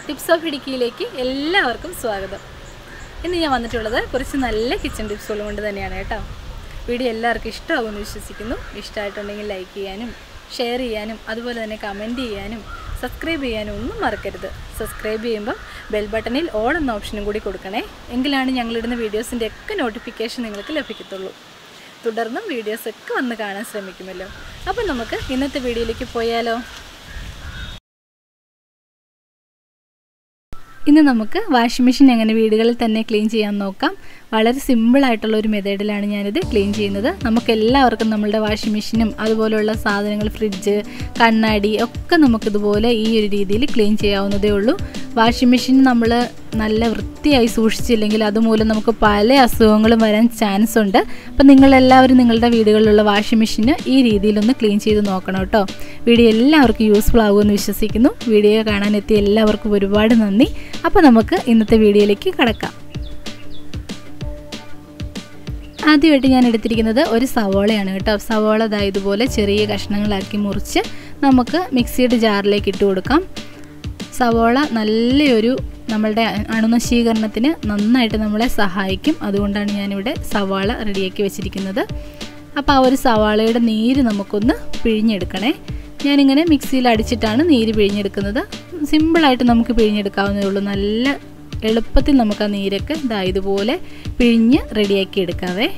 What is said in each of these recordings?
tips of ഇടുക്കിയിലേക്ക് എല്ലാവർക്കും സ്വാഗതം ഇന്ന് ഞാൻ വന്നിട്ടുള്ളത് കുറച്ച് നല്ല കിച്ചൺ ടിപ്സുകൾ കൊണ്ട് തന്നെയാണ് കേട്ടോ വീഡിയോ എല്ലാവർക്കും ഇഷ്ടമാകുമെന്ന് വിശ്വസിക്കുന്നു ഇഷ്ടമായിട്ടുണ്ടെങ്കിൽ ലൈക്ക് ചെയ്യാനും ഷെയർ ചെയ്യാനും അതുപോലെ തന്നെ കമൻറ്റ് ചെയ്യാനും സബ്സ്ക്രൈബ് ചെയ്യാനും ഒന്നും മറക്കരുത് സബ്സ്ക്രൈബ് ചെയ്യുമ്പോൾ ബെൽ ബട്ടണിൽ ഓൾ എന്ന ഓപ്ഷനും കൂടി കൊടുക്കണേ എങ്കിലാണ് ഞങ്ങളിടുന്ന വീഡിയോസിൻ്റെ ഒക്കെ നോട്ടിഫിക്കേഷൻ നിങ്ങൾക്ക് ലഭിക്കത്തുള്ളൂ തുടർന്നും വീഡിയോസൊക്കെ വന്ന് കാണാൻ ശ്രമിക്കുമല്ലോ അപ്പം നമുക്ക് ഇന്നത്തെ വീഡിയോയിലേക്ക് പോയാലോ ഇന്ന് നമുക്ക് വാഷിംഗ് മെഷീൻ എങ്ങനെ വീടുകളിൽ തന്നെ ക്ലീൻ ചെയ്യാൻ നോക്കാം വളരെ സിമ്പിളായിട്ടുള്ള ഒരു മെത്തേഡിലാണ് ഞാനിത് ക്ലീൻ ചെയ്യുന്നത് നമുക്ക് എല്ലാവർക്കും നമ്മളുടെ വാഷിംഗ് മെഷീനും അതുപോലെയുള്ള സാധനങ്ങൾ ഫ്രിഡ്ജ് കണ്ണാടി ഒക്കെ നമുക്കിതുപോലെ ഈ ഒരു രീതിയിൽ ക്ലീൻ ചെയ്യാവുന്നതേ ഉള്ളൂ വാഷിംഗ് മെഷീൻ നമ്മൾ നല്ല വൃത്തിയായി സൂക്ഷിച്ചില്ലെങ്കിൽ അതുമൂലം നമുക്ക് പല അസുഖങ്ങളും വരാൻ ചാൻസ് ഉണ്ട് അപ്പം നിങ്ങളെല്ലാവരും നിങ്ങളുടെ വീടുകളിലുള്ള വാഷിംഗ് മെഷീന് ഈ രീതിയിലൊന്ന് ക്ലീൻ ചെയ്ത് നോക്കണം കേട്ടോ വീഡിയോ എല്ലാവർക്കും യൂസ്ഫുൾ ആകുമെന്ന് വിശ്വസിക്കുന്നു വീഡിയോ കാണാനെത്തിയ എല്ലാവർക്കും ഒരുപാട് നന്ദി അപ്പോൾ നമുക്ക് ഇന്നത്തെ വീഡിയോയിലേക്ക് കടക്കാം ആദ്യമായിട്ട് ഞാൻ എടുത്തിരിക്കുന്നത് ഒരു സവോളയാണ് കേട്ടോ സവോള ദാ ഇതുപോലെ ചെറിയ കഷ്ണങ്ങളാക്കി മുറിച്ച് നമുക്ക് മിക്സിയുടെ ജാറിലേക്ക് ഇട്ട് കൊടുക്കാം സവോള നല്ലൊരു നമ്മളുടെ അണുനശീകരണത്തിന് നന്നായിട്ട് നമ്മളെ സഹായിക്കും അതുകൊണ്ടാണ് ഞാനിവിടെ സവാള റെഡിയാക്കി വെച്ചിരിക്കുന്നത് അപ്പോൾ ആ ഒരു സവാളയുടെ നീര് നമുക്കൊന്ന് പിഴിഞ്ഞെടുക്കണേ ഞാനിങ്ങനെ മിക്സിയിൽ അടിച്ചിട്ടാണ് നീര് പിഴിഞ്ഞെടുക്കുന്നത് സിമ്പിളായിട്ട് നമുക്ക് പിഴിഞ്ഞെടുക്കാവുന്നതേ ഉള്ളൂ നല്ല എളുപ്പത്തിൽ നമുക്ക് ആ നീരൊക്കെ ഇതാ ഇതുപോലെ പിഴിഞ്ഞ് റെഡിയാക്കി എടുക്കാവേ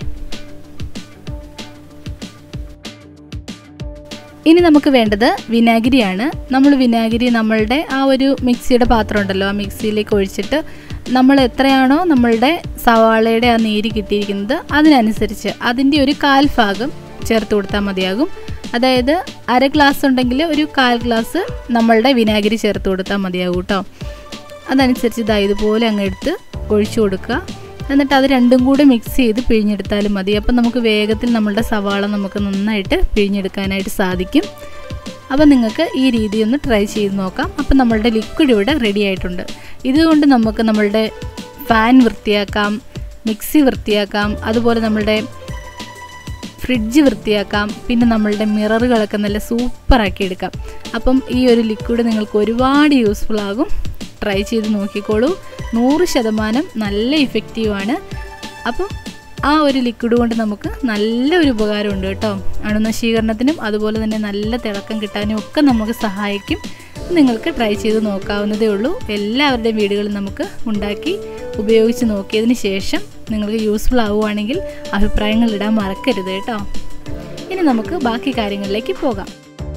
ഇനി നമുക്ക് വേണ്ടത് വിനാഗിരിയാണ് നമ്മൾ വിനാഗിരി നമ്മളുടെ ആ ഒരു മിക്സിയുടെ പാത്രം ഉണ്ടല്ലോ ആ മിക്സിയിലേക്ക് ഒഴിച്ചിട്ട് നമ്മൾ എത്രയാണോ നമ്മളുടെ സവാളയുടെ ആ നീര് കിട്ടിയിരിക്കുന്നത് അതിനനുസരിച്ച് അതിൻ്റെ ഒരു കാൽ ഭാഗം ചേർത്ത് കൊടുത്താൽ മതിയാകും അതായത് അര ഗ്ലാസ് ഉണ്ടെങ്കിൽ ഒരു കാൽ ഗ്ലാസ് നമ്മളുടെ വിനാഗിരി ചേർത്ത് കൊടുത്താൽ മതിയാകും കേട്ടോ അതനുസരിച്ച് ഇതാ ഇതുപോലെ അങ്ങ് എടുത്ത് ഒഴിച്ചു കൊടുക്കുക എന്നിട്ട് അത് രണ്ടും കൂടെ മിക്സ് ചെയ്ത് പിഴിഞ്ഞെടുത്താലും മതി അപ്പം നമുക്ക് വേഗത്തിൽ നമ്മളുടെ സവാള നമുക്ക് നന്നായിട്ട് പിഴിഞ്ഞെടുക്കാനായിട്ട് സാധിക്കും അപ്പം നിങ്ങൾക്ക് ഈ രീതി ഒന്ന് ട്രൈ ചെയ്ത് നോക്കാം അപ്പം നമ്മളുടെ ലിക്വിഡ് ഇവിടെ റെഡി ആയിട്ടുണ്ട് ഇതുകൊണ്ട് നമുക്ക് നമ്മളുടെ ഫാൻ വൃത്തിയാക്കാം മിക്സി വൃത്തിയാക്കാം അതുപോലെ നമ്മളുടെ ഫ്രിഡ്ജ് വൃത്തിയാക്കാം പിന്നെ നമ്മളുടെ മിററുകളൊക്കെ നല്ല സൂപ്പറാക്കി എടുക്കാം അപ്പം ഈ ഒരു ലിക്വിഡ് നിങ്ങൾക്ക് ഒരുപാട് യൂസ്ഫുൾ ആകും ട്രൈ ചെയ്ത് നോക്കിക്കോളൂ നൂറ് ശതമാനം നല്ല ഇഫക്റ്റീവാണ് അപ്പം ആ ഒരു ലിക്വിഡ് കൊണ്ട് നമുക്ക് നല്ലൊരു ഉപകാരമുണ്ട് കേട്ടോ അണുനശീകരണത്തിനും അതുപോലെ തന്നെ നല്ല തിളക്കം കിട്ടാനും ഒക്കെ നമുക്ക് സഹായിക്കും നിങ്ങൾക്ക് ട്രൈ ചെയ്ത് നോക്കാവുന്നതേ ഉള്ളൂ എല്ലാവരുടെയും വീടുകളിൽ നമുക്ക് ഉണ്ടാക്കി ഉപയോഗിച്ച് നോക്കിയതിന് ശേഷം നിങ്ങൾക്ക് യൂസ്ഫുൾ ആവുകയാണെങ്കിൽ അഭിപ്രായങ്ങൾ ഇടാൻ മറക്കരുത് കേട്ടോ ഇനി നമുക്ക് ബാക്കി കാര്യങ്ങളിലേക്ക് പോകാം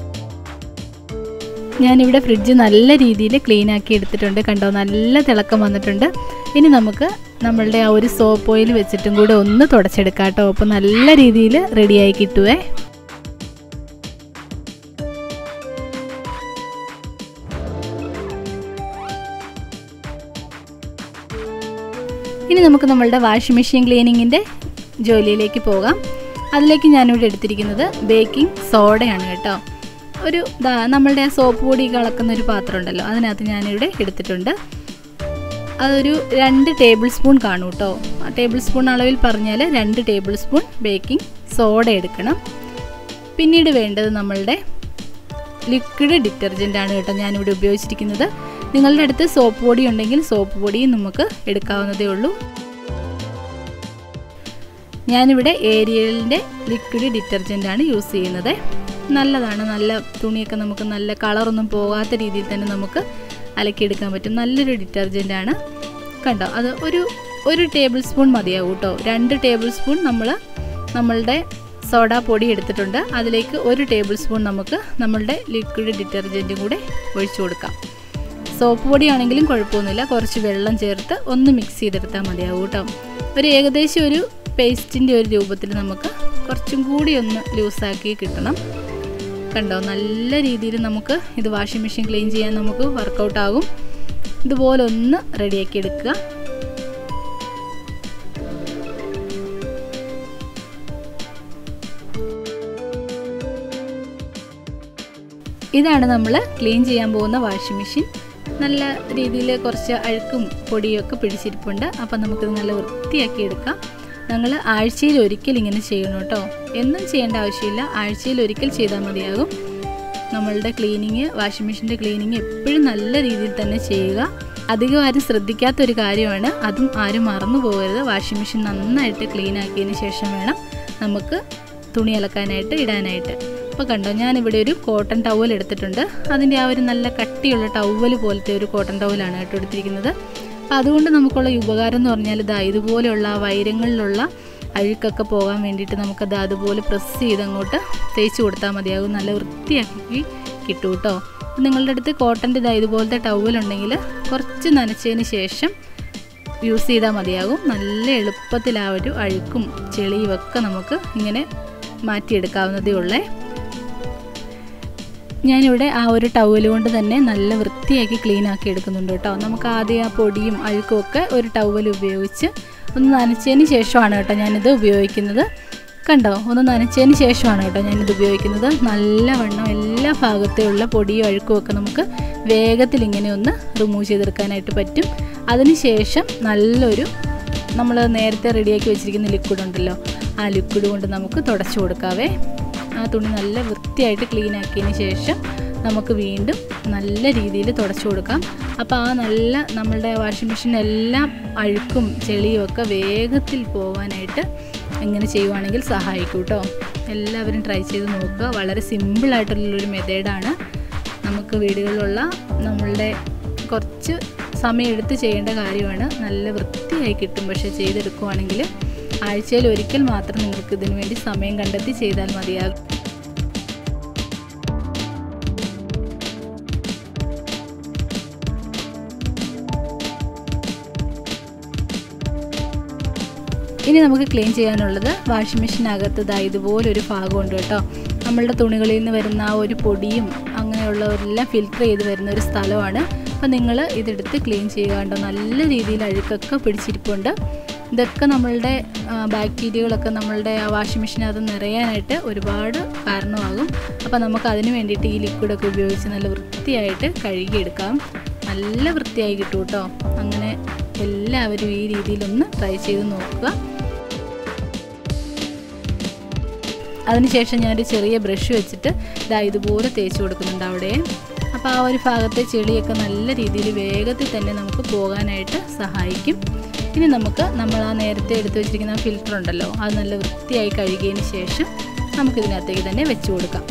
ഞാനിവിടെ ഫ്രിഡ്ജ് നല്ല രീതിയിൽ ക്ലീൻ ആക്കി എടുത്തിട്ടുണ്ട് കണ്ടോ നല്ല തിളക്കം വന്നിട്ടുണ്ട് ഇനി നമുക്ക് നമ്മളുടെ ആ ഒരു സോപ്പ് ഓയിൽ വെച്ചിട്ടും കൂടെ ഒന്ന് തുടച്ചെടുക്കാം കേട്ടോ അപ്പോൾ നല്ല രീതിയിൽ റെഡിയായി കിട്ടുവേ ഇനി നമുക്ക് നമ്മളുടെ വാഷിംഗ് മെഷീൻ ക്ലീനിങ്ങിൻ്റെ ജോലിയിലേക്ക് പോകാം അതിലേക്ക് ഞാനിവിടെ എടുത്തിരിക്കുന്നത് ബേക്കിംഗ് സോഡയാണ് കേട്ടോ ഒരു ദാ നമ്മളുടെ സോപ്പ് പൊടി കളക്കുന്ന ഒരു പാത്രം ഉണ്ടല്ലോ അതിനകത്ത് ഞാനിവിടെ എടുത്തിട്ടുണ്ട് അതൊരു രണ്ട് ടേബിൾ സ്പൂൺ കാണും കേട്ടോ ആ ടേബിൾ സ്പൂൺ അളവിൽ പറഞ്ഞാൽ രണ്ട് ടേബിൾ സ്പൂൺ ബേക്കിംഗ് സോഡ എടുക്കണം പിന്നീട് വേണ്ടത് നമ്മളുടെ ലിക്വിഡ് ഡിറ്റർജൻ്റ് ആണ് കേട്ടോ ഞാനിവിടെ ഉപയോഗിച്ചിരിക്കുന്നത് നിങ്ങളുടെ അടുത്ത് സോപ്പ് പൊടി ഉണ്ടെങ്കിൽ സോപ്പ് പൊടിയും നമുക്ക് എടുക്കാവുന്നതേ ഉള്ളൂ ഞാനിവിടെ ഏരിയലിൻ്റെ ലിക്വിഡ് ഡിറ്റർജൻ്റ് ആണ് യൂസ് ചെയ്യുന്നത് നല്ലതാണ് നല്ല തുണിയൊക്കെ നമുക്ക് നല്ല കളറൊന്നും പോകാത്ത രീതിയിൽ തന്നെ നമുക്ക് അലക്കിയെടുക്കാൻ പറ്റും നല്ലൊരു ഡിറ്റർജൻ്റ് ആണ് കണ്ടോ അത് ഒരു ഒരു ടേബിൾ സ്പൂൺ മതിയാവും കേട്ടോ രണ്ട് ടേബിൾ സ്പൂൺ നമ്മൾ നമ്മളുടെ സോഡാ പൊടി എടുത്തിട്ടുണ്ട് അതിലേക്ക് ഒരു ടേബിൾ സ്പൂൺ നമുക്ക് നമ്മളുടെ ലിക്വിഡ് ഡിറ്റർജൻറ്റും കൂടെ ഒഴിച്ചു കൊടുക്കാം സോപ്പ് പൊടിയാണെങ്കിലും കുഴപ്പമൊന്നുമില്ല കുറച്ച് വെള്ളം ചേർത്ത് ഒന്ന് മിക്സ് ചെയ്തെടുത്താൽ മതിയാവും കേട്ടോ ഒരു ഏകദേശം ഒരു പേസ്റ്റിൻ്റെ ഒരു രൂപത്തിൽ നമുക്ക് കുറച്ചും കൂടി ഒന്ന് ലൂസാക്കി കിട്ടണം കണ്ടോ നല്ല രീതിയിൽ നമുക്ക് ഇത് വാഷിംഗ് മെഷീൻ ക്ലീൻ ചെയ്യാൻ നമുക്ക് വർക്കൗട്ട് ആകും ഇതുപോലെ ഒന്ന് റെഡിയാക്കി എടുക്കുക ഇതാണ് നമ്മൾ ക്ലീൻ ചെയ്യാൻ പോകുന്ന വാഷിംഗ് മെഷീൻ നല്ല രീതിയിൽ കുറച്ച് അഴുക്കും പൊടിയൊക്കെ പിടിച്ചിരിപ്പുണ്ട് അപ്പം നമുക്കിത് നല്ല വൃത്തിയാക്കി എടുക്കാം ഞങ്ങൾ ആഴ്ചയിൽ ഒരിക്കൽ ഇങ്ങനെ ചെയ്യണം കേട്ടോ എന്നും ചെയ്യേണ്ട ആവശ്യമില്ല ആഴ്ചയിൽ ഒരിക്കൽ ചെയ്താൽ മതിയാകും നമ്മളുടെ ക്ലീനിങ് വാഷിംഗ് മെഷീൻ്റെ ക്ലീനിങ് എപ്പോഴും നല്ല രീതിയിൽ തന്നെ ചെയ്യുക അധികം ആരും ശ്രദ്ധിക്കാത്ത ഒരു കാര്യമാണ് അതും ആരും മറന്നു പോകരുത് വാഷിംഗ് മെഷീൻ നന്നായിട്ട് ക്ലീൻ ആക്കിയതിന് ശേഷം വേണം നമുക്ക് തുണി അലക്കാനായിട്ട് ഇടാനായിട്ട് അപ്പോൾ കണ്ടോ ഞാനിവിടെ ഒരു കോട്ടൺ ടവൽ എടുത്തിട്ടുണ്ട് അതിൻ്റെ ആ ഒരു നല്ല കട്ടിയുള്ള ടവൽ പോലത്തെ ഒരു കോട്ടൺ ടവലാണ് കേട്ടോ എടുത്തിരിക്കുന്നത് അപ്പോൾ അതുകൊണ്ട് നമുക്കുള്ള ഈ ഉപകാരം എന്ന് പറഞ്ഞാൽ ഇതാ ഇതുപോലെയുള്ള ആ വൈരങ്ങളിലുള്ള അഴുക്കൊക്കെ പോകാൻ വേണ്ടിയിട്ട് നമുക്കത് അതുപോലെ പ്രസ് ചെയ്ത് അങ്ങോട്ട് തേച്ച് കൊടുത്താൽ മതിയാകും നല്ല വൃത്തിയാക്കി കിട്ടും കേട്ടോ അപ്പോൾ നിങ്ങളുടെ അടുത്ത് കോട്ടൻ്റെ ഇതാ ഇതുപോലത്തെ ടവലുണ്ടെങ്കിൽ കുറച്ച് നനച്ചതിന് ശേഷം യൂസ് ചെയ്താൽ മതിയാകും നല്ല എളുപ്പത്തിൽ ആ ഒരു അഴുക്കും ചെളിയും ഒക്കെ നമുക്ക് ഇങ്ങനെ മാറ്റിയെടുക്കാവുന്നതേ ഉള്ളേ ഞാനിവിടെ ആ ഒരു ടവൽ കൊണ്ട് തന്നെ നല്ല വൃത്തിയാക്കി ക്ലീൻ ആക്കി എടുക്കുന്നുണ്ട് കേട്ടോ നമുക്ക് ആദ്യം ആ പൊടിയും അഴുക്കും ഒക്കെ ഒരു ടവൽ ഉപയോഗിച്ച് ഒന്ന് നനച്ചതിന് ശേഷമാണ് കേട്ടോ ഞാനിത് ഉപയോഗിക്കുന്നത് കണ്ടോ ഒന്ന് നനച്ചതിന് ശേഷമാണ് കേട്ടോ ഞാനിത് ഉപയോഗിക്കുന്നത് നല്ലവണ്ണം എല്ലാ ഭാഗത്തുള്ള പൊടിയും അഴുക്കും ഒക്കെ നമുക്ക് വേഗത്തിൽ ഇങ്ങനെ ഒന്ന് റിമൂവ് ചെയ്തെടുക്കാനായിട്ട് പറ്റും അതിനുശേഷം നല്ലൊരു നമ്മൾ നേരത്തെ റെഡിയാക്കി വെച്ചിരിക്കുന്ന ലിക്വിഡ് ഉണ്ടല്ലോ ആ ലിക്വിഡ് കൊണ്ട് നമുക്ക് തുടച്ചു കൊടുക്കാവേ ആ തുണി നല്ല വൃത്തിയായിട്ട് ക്ലീൻ ആക്കിയതിന് ശേഷം നമുക്ക് വീണ്ടും നല്ല രീതിയിൽ തുടച്ചു കൊടുക്കാം അപ്പോൾ ആ നല്ല നമ്മളുടെ വാഷിംഗ് മെഷീൻ എല്ലാം അഴുക്കും ചെളിയും ഒക്കെ വേഗത്തിൽ പോകാനായിട്ട് ഇങ്ങനെ ചെയ്യുവാണെങ്കിൽ സഹായിക്കും കേട്ടോ എല്ലാവരും ട്രൈ ചെയ്ത് നോക്കുക വളരെ സിമ്പിളായിട്ടുള്ളൊരു മെത്തേഡാണ് നമുക്ക് വീടുകളിലുള്ള നമ്മളുടെ കുറച്ച് സമയമെടുത്ത് ചെയ്യേണ്ട കാര്യമാണ് നല്ല വൃത്തിയായി കിട്ടും പക്ഷേ ചെയ്തെടുക്കുവാണെങ്കിൽ ആഴ്ചയിൽ ഒരിക്കൽ മാത്രം നിങ്ങൾക്ക് ഇതിനു വേണ്ടി സമയം കണ്ടെത്തി ചെയ്താൽ മതിയാകും ഇനി നമുക്ക് ക്ലീൻ ചെയ്യാനുള്ളത് വാഷിംഗ് മെഷീനകത്ത് ഇതാ ഇതുപോലൊരു ഭാഗമുണ്ട് കേട്ടോ നമ്മളുടെ തുണികളിൽ നിന്ന് വരുന്ന ആ ഒരു പൊടിയും അങ്ങനെയുള്ളവരെല്ലാം ഫിൽറ്റർ ചെയ്ത് വരുന്ന ഒരു സ്ഥലമാണ് അപ്പോൾ നിങ്ങൾ ഇതെടുത്ത് ക്ലീൻ ചെയ്യുക കണ്ടോ നല്ല രീതിയിൽ അഴുക്കൊക്കെ പിടിച്ചിരിപ്പുണ്ട് ഇതൊക്കെ നമ്മളുടെ ബാക്ടീരിയകളൊക്കെ നമ്മളുടെ ആ വാഷിംഗ് മെഷീനകത്ത് നിറയാനായിട്ട് ഒരുപാട് കാരണമാകും അപ്പോൾ നമുക്ക് അതിന് വേണ്ടിയിട്ട് ഈ ലിക്വിഡൊക്കെ ഉപയോഗിച്ച് നല്ല വൃത്തിയായിട്ട് കഴുകിയെടുക്കാം നല്ല വൃത്തിയായി കിട്ടും കേട്ടോ അങ്ങനെ എല്ലാവരും ഈ രീതിയിലൊന്ന് ട്രൈ ചെയ്ത് നോക്കുക അതിനുശേഷം ഞാനൊരു ചെറിയ ബ്രഷ് വെച്ചിട്ട് ഇതാ ഇതുപോലെ തേച്ച് കൊടുക്കുന്നുണ്ട് അവിടെ അപ്പോൾ ആ ഒരു ഭാഗത്തെ ചെളിയൊക്കെ നല്ല രീതിയിൽ വേഗത്തിൽ തന്നെ നമുക്ക് പോകാനായിട്ട് സഹായിക്കും ഇനി നമുക്ക് നമ്മൾ ആ നേരത്തെ എടുത്തു വെച്ചിരിക്കുന്ന ഫിൽറ്റർ ഉണ്ടല്ലോ അത് നല്ല വൃത്തിയായി കഴുകിയതിന് ശേഷം നമുക്കിതിനകത്തേക്ക് തന്നെ വെച്ച് കൊടുക്കാം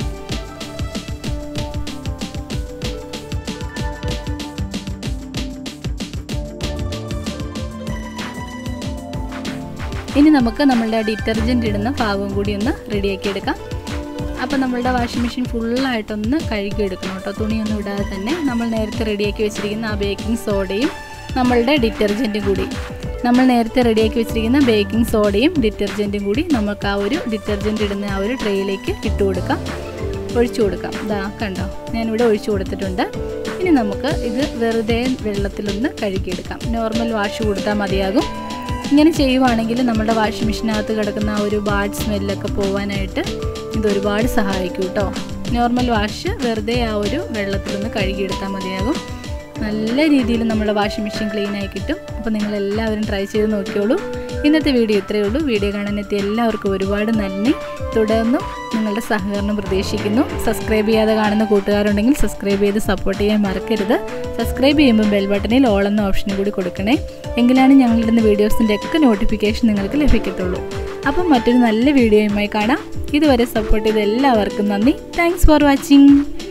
ഇനി നമുക്ക് നമ്മളുടെ ഡിറ്റർജൻറ്റ് ഇടുന്ന ഭാഗവും കൂടി ഒന്ന് റെഡിയാക്കി എടുക്കാം അപ്പോൾ നമ്മളുടെ വാഷിംഗ് മെഷീൻ ഫുള്ളായിട്ടൊന്ന് കഴുകിയെടുക്കണം കേട്ടോ തുണിയൊന്നും ഇടാതെ തന്നെ നമ്മൾ നേരത്തെ റെഡിയാക്കി വെച്ചിരിക്കുന്ന ആ ബേക്കിംഗ് സോഡയും നമ്മളുടെ ഡിറ്റർജൻറ്റും കൂടി നമ്മൾ നേരത്തെ റെഡിയാക്കി വെച്ചിരിക്കുന്ന ബേക്കിംഗ് സോഡയും ഡിറ്റർജൻറ്റും കൂടി നമുക്ക് ആ ഒരു ഡിറ്റർജൻറ്റ് ഇടുന്ന ആ ഒരു ട്രേയിലേക്ക് ഇട്ട് കൊടുക്കാം ഒഴിച്ചു കൊടുക്കാം ഇതാ കണ്ടോ ഞാനിവിടെ ഒഴിച്ചു കൊടുത്തിട്ടുണ്ട് ഇനി നമുക്ക് ഇത് വെറുതെ വെള്ളത്തിലൊന്ന് കഴുകിയെടുക്കാം നോർമൽ വാഷ് കൊടുത്താൽ മതിയാകും ഇങ്ങനെ ചെയ്യുവാണെങ്കിൽ നമ്മുടെ വാഷിംഗ് മെഷീനകത്ത് കിടക്കുന്ന ആ ഒരു ബാഡ് സ്മെല്ലൊക്കെ പോകാനായിട്ട് ഇത് ഒരുപാട് സഹായിക്കും കേട്ടോ നോർമൽ വാഷ് വെറുതെ ആ ഒരു വെള്ളത്തിലൊന്ന് കഴുകിയെടുത്താൽ മതിയാകും നല്ല രീതിയിൽ നമ്മുടെ വാഷിംഗ് മെഷീൻ ക്ലീൻ ആയി കിട്ടും അപ്പോൾ നിങ്ങൾ എല്ലാവരും ട്രൈ ചെയ്ത് നോക്കിയോളൂ ഇന്നത്തെ വീഡിയോ ഇത്രയേ ഉള്ളൂ വീഡിയോ കാണാനെത്തിയ എല്ലാവർക്കും ഒരുപാട് നന്ദി തുടർന്നും നിങ്ങളുടെ സഹകരണം പ്രതീക്ഷിക്കുന്നു സബ്സ്ക്രൈബ് ചെയ്യാതെ കാണുന്ന കൂട്ടുകാരുണ്ടെങ്കിൽ സബ്സ്ക്രൈബ് ചെയ്ത് സപ്പോർട്ട് ചെയ്യാൻ മറക്കരുത് സബ്സ്ക്രൈബ് ചെയ്യുമ്പോൾ ബെൽ ബട്ടണിൽ ഓൾ എന്ന ഓപ്ഷനും കൂടി കൊടുക്കണേ എങ്കിലാണ് ഞങ്ങളിടുന്ന വീഡിയോസിൻ്റെ ഒക്കെ നോട്ടിഫിക്കേഷൻ നിങ്ങൾക്ക് ലഭിക്കത്തുള്ളൂ അപ്പം മറ്റൊരു നല്ല വീഡിയോയുമായി കാണാം ഇതുവരെ സപ്പോർട്ട് ചെയ്ത എല്ലാവർക്കും നന്ദി താങ്ക്സ് ഫോർ വാച്ചിങ്